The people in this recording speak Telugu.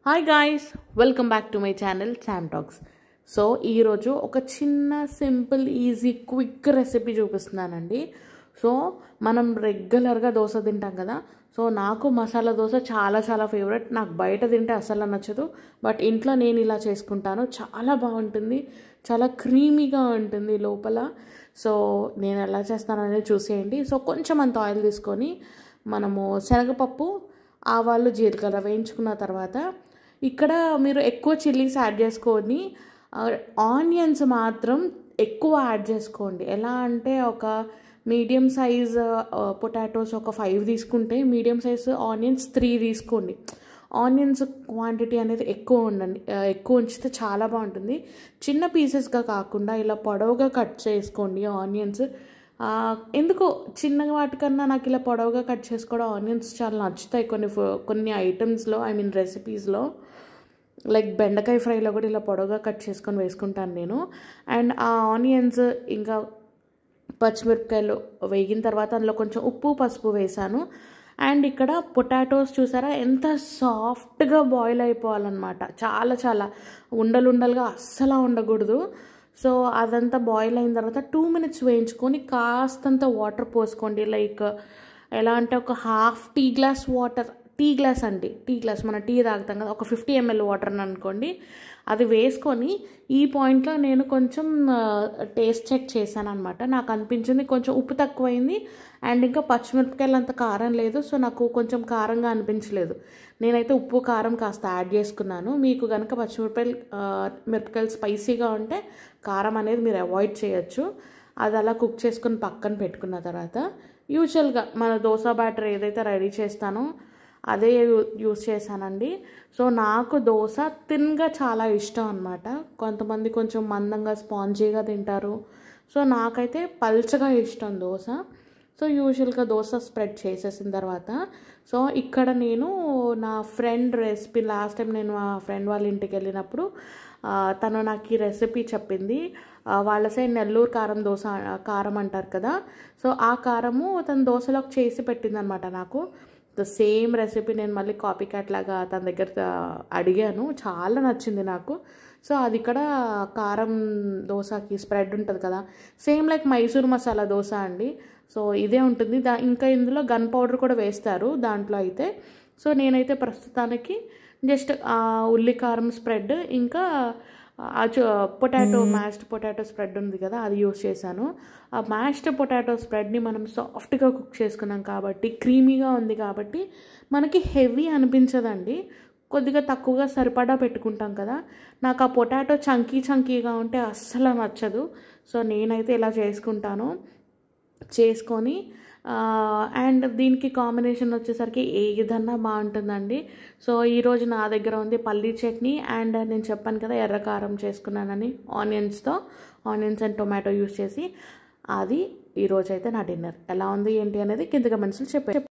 hi guys welcome back to my channel Sam talks so ఈరోజు ఒక చిన్న సింపుల్ ఈజీ క్విక్ రెసిపీ చూపిస్తున్నానండి సో మనం రెగ్యులర్గా దోశ తింటాం కదా సో నాకు మసాలా దోశ చాలా చాలా ఫేవరెట్ నాకు బయట తింటే అసలు నచ్చదు బట్ ఇంట్లో నేను ఇలా చేసుకుంటాను చాలా బాగుంటుంది చాలా క్రీమీగా ఉంటుంది లోపల సో నేను ఎలా చేస్తాననేది చూసేయండి సో కొంచెం అంత ఆయిల్ తీసుకొని మనము శనగపప్పు ఆవాలు జీలకర్ర వేయించుకున్న తర్వాత ఇక్కడ మీరు ఎక్కువ చిల్లీస్ యాడ్ చేసుకొని ఆనియన్స్ మాత్రం ఎక్కువ యాడ్ చేసుకోండి ఎలా అంటే ఒక మీడియం సైజ్ పొటాటోస్ ఒక ఫైవ్ తీసుకుంటే మీడియం సైజ్ ఆనియన్స్ త్రీ తీసుకోండి ఆనియన్స్ క్వాంటిటీ అనేది ఎక్కువ ఉండండి ఎక్కువ ఉంచితే చాలా బాగుంటుంది చిన్న పీసెస్గా కాకుండా ఇలా పొడవుగా కట్ చేసుకోండి ఆనియన్స్ ఎందుకు చిన్న వాటికన్నా నాకు ఇలా పొడవుగా కట్ చేసుకోవడం ఆనియన్స్ చాలా నచ్చుతాయి కొన్ని కొన్ని ఐటమ్స్లో ఐ మీన్ రెసిపీస్లో లైక్ బెండకాయ ఫ్రైలో కూడా ఇలా పొడవుగా కట్ చేసుకొని వేసుకుంటాను నేను అండ్ ఆ ఆనియన్స్ ఇంకా పచ్చిమిరపకాయలు వేగిన తర్వాత అందులో కొంచెం ఉప్పు పసుపు వేసాను అండ్ ఇక్కడ పొటాటోస్ చూసారా ఎంత సాఫ్ట్గా బాయిల్ అయిపోవాలన్నమాట చాలా చాలా ఉండలు ఉండలుగా అస్సలు ఉండకూడదు సో అదంతా బాయిల్ అయిన తర్వాత టూ మినిట్స్ వేయించుకొని కాస్తంత వాటర్ పోసుకోండి లైక్ ఎలా అంటే ఒక half tea glass water tea glass అండి టీ గ్లాస్ మన టీ తాగుతాం కదా ఒక ఫిఫ్టీ ఎంఎల్ వాటర్ అని అనుకోండి అది వేసుకొని ఈ పాయింట్లో నేను కొంచెం టేస్ట్ చెక్ చేశాను అనమాట నాకు అనిపించింది కొంచెం ఉప్పు తక్కువైంది అండ్ ఇంకా పచ్చిమిరపకాయలు అంత కారం లేదు సో నాకు కొంచెం కారంగా అనిపించలేదు నేనైతే ఉప్పు కారం కాస్త యాడ్ చేసుకున్నాను మీకు కనుక పచ్చిమిరపకాయలు మిరపకాయలు స్పైసీగా ఉంటే కారం అనేది మీరు అవాయిడ్ చేయొచ్చు అది అలా కుక్ చేసుకుని పక్కన పెట్టుకున్న తర్వాత యూజువల్గా మన దోశ బ్యాటర్ ఏదైతే రెడీ చేస్తానో అదే యూస్ చేశానండి సో నాకు దోశ తిన్గా చాలా ఇష్టం అనమాట కొంతమంది కొంచెం మందంగా స్పాంజీగా తింటారు సో నాకైతే పల్చగా ఇష్టం దోశ సో యూజువల్గా దోశ స్ప్రెడ్ చేసేసిన తర్వాత సో ఇక్కడ నేను నా ఫ్రెండ్ రెసిపీ లాస్ట్ టైం నేను మా ఫ్రెండ్ వాళ్ళ ఇంటికి వెళ్ళినప్పుడు తను నాకు ఈ రెసిపీ చెప్పింది వాళ్ళ సైడ్ నెల్లూరు కారం దోశ కారం అంటారు కదా సో ఆ కారము తను దోశలోకి చేసి పెట్టిందనమాట నాకు ద సేమ్ రెసిపీ నేను మళ్ళీ కాపీ క్యాట్ లాగా తన దగ్గర అడిగాను చాలా నచ్చింది నాకు సో అది ఇక్కడ కారం దోశకి స్ప్రెడ్ ఉంటుంది కదా సేమ్ లైక్ మైసూర్ మసాలా దోశ అండి సో ఇదే ఉంటుంది దా ఇంకా ఇందులో గన్ పౌడర్ కూడా వేస్తారు దాంట్లో అయితే సో నేనైతే ప్రస్తుతానికి జస్ట్ ఉల్లి కారం స్ప్రెడ్ ఇంకా పొటాటో మ్యాష్డ్ పొటాటో స్ప్రెడ్ ఉంది కదా అది యూస్ చేశాను ఆ మ్యాష్డ్ పొటాటో స్ప్రెడ్ని మనం సాఫ్ట్గా కుక్ చేసుకున్నాం కాబట్టి క్రీమీగా ఉంది కాబట్టి మనకి హెవీ అనిపించదండి కొద్దిగా తక్కువగా సరిపడా పెట్టుకుంటాం కదా నాకు ఆ పొటాటో చంకీ చంకీగా ఉంటే అస్సలు నచ్చదు సో నేనైతే ఇలా చేసుకుంటాను చేసుకొని అండ్ దీనికి కాంబినేషన్ వచ్చేసరికి ఏదన్నా బాగుంటుందండి సో ఈరోజు నా దగ్గర ఉంది పల్లీ చట్నీ అండ్ నేను చెప్పాను కదా ఎర్రకారం చేసుకున్నానని ఆనియన్స్తో ఆనియన్స్ అండ్ టొమాటో యూస్ చేసి అది ఈరోజు అయితే నా డిన్నర్ ఎలా ఉంది ఏంటి అనేది కింద కమెంట్స్లో చెప్పే